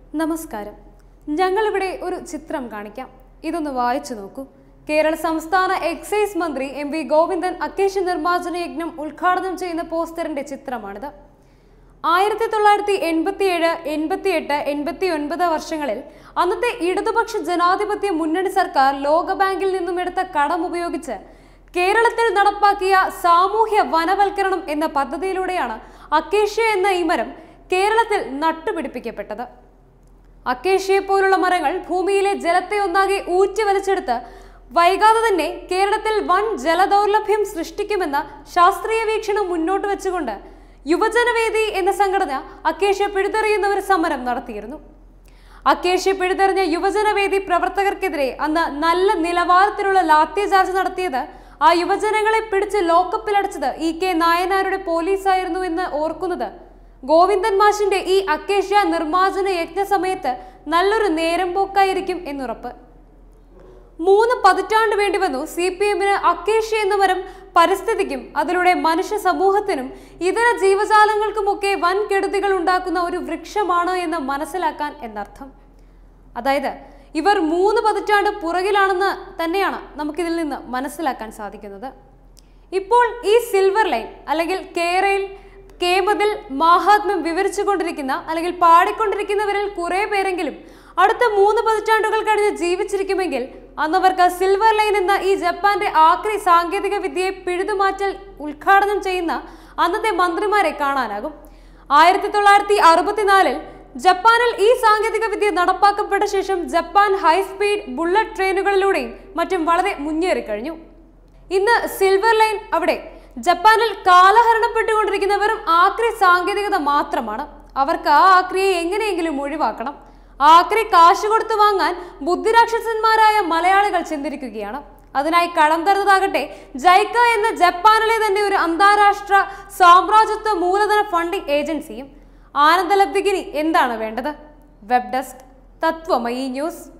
നമസ്കാരം ഞങ്ങളിവിടെ ഒരു ചിത്രം കാണിക്കാം ഇതൊന്ന് വായിച്ചു നോക്കൂ കേരള സംസ്ഥാന എക്സൈസ് മന്ത്രി എം വി ഗോവിന്ദൻ അക്കേഷ നിർമ്മാർജ്ജന യജ്ഞം ഉദ്ഘാടനം ചെയ്യുന്ന പോസ്റ്ററിന്റെ ചിത്രമാണിത് ആയിരത്തി തൊള്ളായിരത്തി എൺപത്തിയേഴ് എൺപത്തിയെട്ട് എൺപത്തി ഒൻപത് വർഷങ്ങളിൽ അന്നത്തെ ഇടതുപക്ഷ ജനാധിപത്യ മുന്നണി സർക്കാർ ലോകബാങ്കിൽ നിന്നും എടുത്ത കടം ഉപയോഗിച്ച് കേരളത്തിൽ നടപ്പാക്കിയ സാമൂഹ്യ വനവൽക്കരണം എന്ന പദ്ധതിയിലൂടെയാണ് അക്കേഷ്യ എന്ന ഈ മരം കേരളത്തിൽ നട്ടുപിടിപ്പിക്കപ്പെട്ടത് അക്കേഷ്യയെ പോലുള്ള മരങ്ങൾ ഭൂമിയിലെ ജലത്തെ ഒന്നാകെ ഊറ്റി വലിച്ചെടുത്ത് വൈകാതെ തന്നെ കേരളത്തിൽ വൻ ജലദൗർലഭ്യം സൃഷ്ടിക്കുമെന്ന ശാസ്ത്രീയ വീക്ഷണം മുന്നോട്ട് വെച്ചുകൊണ്ട് യുവജനവേദി എന്ന സംഘടന അക്കേഷ്യ പിഴുതെറിയുന്ന ഒരു സമരം നടത്തിയിരുന്നു അക്കേഷ്യ പിഴുതെറിഞ്ഞ യുവജനവേദി പ്രവർത്തകർക്കെതിരെ അന്ന് നല്ല നിലവാരത്തിലുള്ള ലാത്തിചാർജ് നടത്തിയത് ആ യുവജനങ്ങളെ പിടിച്ച് ലോക്കപ്പിലടച്ചത് ഇ കെ നായനാരുടെ പോലീസായിരുന്നു എന്ന് ഓർക്കുന്നത് ഗോവിന്ദൻ മാഷിന്റെ ഈ അക്കേഷ്യ നിർമ്മാർജ്ജന യജ്ഞ സമയത്ത് നല്ലൊരു നേരം പോക്കായിരിക്കും എന്നുറപ്പ് മൂന്ന് പതിറ്റാണ്ട് വേണ്ടി വന്നു സി പി എമ്മിന് അക്കേഷ്യ എന്ന മരം പരിസ്ഥിതിക്കും അതിലൂടെ മനുഷ്യ സമൂഹത്തിനും ഇതര ജീവജാലങ്ങൾക്കുമൊക്കെ വൻ കെടുതികൾ ഉണ്ടാക്കുന്ന ഒരു വൃക്ഷമാണ് എന്ന് മനസ്സിലാക്കാൻ എന്നർത്ഥം അതായത് ഇവർ മൂന്ന് പതിറ്റാണ്ട് പുറകിലാണെന്ന് തന്നെയാണ് നമുക്കിതിൽ നിന്ന് മനസ്സിലാക്കാൻ സാധിക്കുന്നത് ഇപ്പോൾ ഈ സിൽവർ ലൈൻ അല്ലെങ്കിൽ കേരയിൽ കേമതിൽ മാഹാത്മ്യം വിവരിച്ചുകൊണ്ടിരിക്കുന്ന അല്ലെങ്കിൽ പാടിക്കൊണ്ടിരിക്കുന്നവരിൽ കുറെ പേരെങ്കിലും അടുത്ത മൂന്ന് പതിറ്റാണ്ടുകൾ കഴിഞ്ഞ് ജീവിച്ചിരിക്കുമെങ്കിൽ അന്നവർക്ക് സിൽവർ ലൈൻ എന്ന ഈ ജപ്പാന്റെ ആക്രി സാങ്കേതിക വിദ്യയെ പിഴുതുമാറ്റൽ ഉദ്ഘാടനം ചെയ്യുന്ന അന്നത്തെ മന്ത്രിമാരെ കാണാനാകും ആയിരത്തി തൊള്ളായിരത്തി അറുപത്തിനാലിൽ ജപ്പാനിൽ ഈ സാങ്കേതിക വിദ്യ നടപ്പാക്കപ്പെട്ട ശേഷം ജപ്പാൻ ഹൈസ്പീഡ് ബുള്ളറ്റ് ട്രെയിനുകളിലൂടെയും മറ്റും വളരെ മുന്നേറിക്കഴിഞ്ഞു ഇന്ന് സിൽവർ ലൈൻ അവിടെ ജപ്പാനിൽ കാലഹരണപ്പെട്ടുകൊണ്ടിരിക്കുന്ന വെറും ആക്രി സാങ്കേതികത മാത്രമാണ് അവർക്ക് ആ ആക്രിയെ എങ്ങനെയെങ്കിലും ഒഴിവാക്കണം ആക്രി കാശ് കൊടുത്തു വാങ്ങാൻ ബുദ്ധിരാക്ഷസന്മാരായ മലയാളികൾ ചിന്തിരിക്കുകയാണ് അതിനായി കടം തരുന്നതാകട്ടെ ജൈക്ക എന്ന ജപ്പാനിലെ തന്നെ ഒരു അന്താരാഷ്ട്ര സാമ്രാജ്യത്വ മൂലധന ഫണ്ടിംഗ് ഏജൻസിയും ആനന്ദലബ്ധിക്കിനി എന്താണ് വേണ്ടത് വെബ് ഡെസ്ക് തത്വമയി ന്യൂസ്